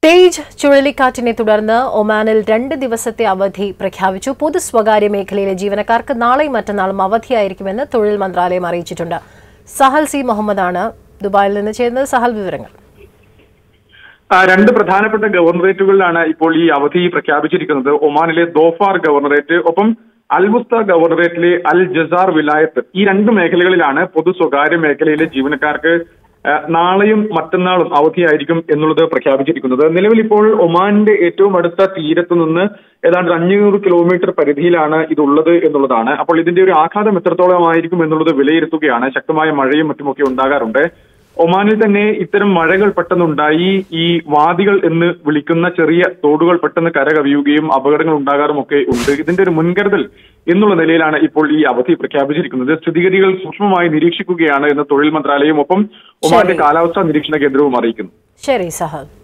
തേജ് ചുഴലിക്കാറ്റിനെ തുടർന്ന് ഒമാനിൽ രണ്ട് ദിവസത്തെ അവധി പ്രഖ്യാപിച്ചു പൊതു സ്വകാര്യ മേഖലയിലെ ജീവനക്കാർക്ക് നാളെയും മറ്റന്നാളും അവധിയായിരിക്കുമെന്ന് തൊഴിൽ മന്ത്രാലയം അറിയിച്ചിട്ടുണ്ട് സഹൽ സി മുഹമ്മദാണ് ദുബായിൽ നിന്ന് ചേരുന്നത് സഹൽ വിവരങ്ങൾ ആ, രണ്ട് പ്രധാനപ്പെട്ട ഗവർണറേറ്റുകളിലാണ് ഇപ്പോൾ ഈ അവധി പ്രഖ്യാപിച്ചിരിക്കുന്നത് ഒമാനിലെ ദോഫാർ ഗവർണറേറ്റ് ഒപ്പം അൽമുസ്ത ഗവർണറേറ്റിലെ അൽ ജസാർ വിലായത്ത് ഈ രണ്ട് മേഖലകളിലാണ് പൊതു സ്വകാര്യ മേഖലയിലെ ജീവനക്കാർക്ക് ആ, നാളെയും മറ്റന്നാളും അവധിയായിരിക്കും എന്നുള്ളത് പ്രഖ്യാപിച്ചിരിക്കുന്നത് നിലവിൽ ഇപ്പോൾ ഒമാനിന്റെ ഏറ്റവും അടുത്ത തീരത്ത് നിന്ന് ഏതാണ്ട് അഞ്ഞൂറ് കിലോമീറ്റർ പരിധിയിലാണ് ഇതുള്ളത് എന്നുള്ളതാണ് അപ്പോൾ ഇതിന്റെ ഒരു ആഘാതം എത്രത്തോളം ആയിരിക്കും എന്നുള്ളത് വിലയിരുത്തുകയാണ് ശക്തമായ മഴയും മറ്റുമൊക്കെ ഉണ്ടാകാറുണ്ട് ഒമാനിൽ തന്നെ ഇത്തരം മഴകൾ പെട്ടെന്നുണ്ടായി ഈ വാദികൾ എന്ന് വിളിക്കുന്ന ചെറിയ തോടുകൾ പെട്ടെന്ന് കരകവിയുകയും അപകടങ്ങൾ ഉണ്ടാകാറും ഒക്കെ ഉണ്ട് ഇതിന്റെ ഒരു മുൻകരുതൽ എന്നുള്ള നിലയിലാണ് ഇപ്പോൾ ഈ അവധി പ്രഖ്യാപിച്ചിരിക്കുന്നത് സ്ഥിതിഗതികൾ സൂക്ഷ്മമായി നിരീക്ഷിക്കുകയാണ് എന്ന് തൊഴിൽ മന്ത്രാലയം ഒപ്പം ഒമാന്റെ ശരി. കാലാവസ്ഥാ നിരീക്ഷണ കേന്ദ്രവും അറിയിക്കുന്നു ശരി സഹൽ